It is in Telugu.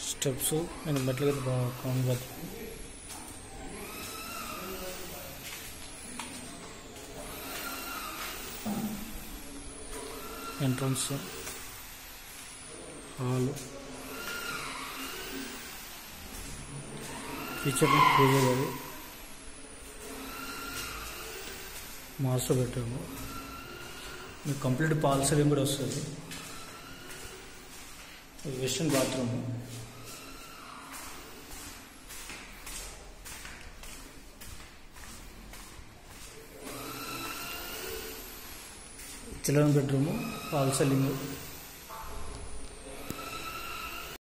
స్టెప్స్ నేను మెట్ల కింద కౌంట్ పెడతాను ఎంట్రన్స్ హాల్ కిచెన్ పూజ గది మాస్టర్ బెడ్రూమ్ మీకు కంప్లీట్ పాల్ సీలింగ్ కూడా వస్తుంది western bathroom children bedroom false ceiling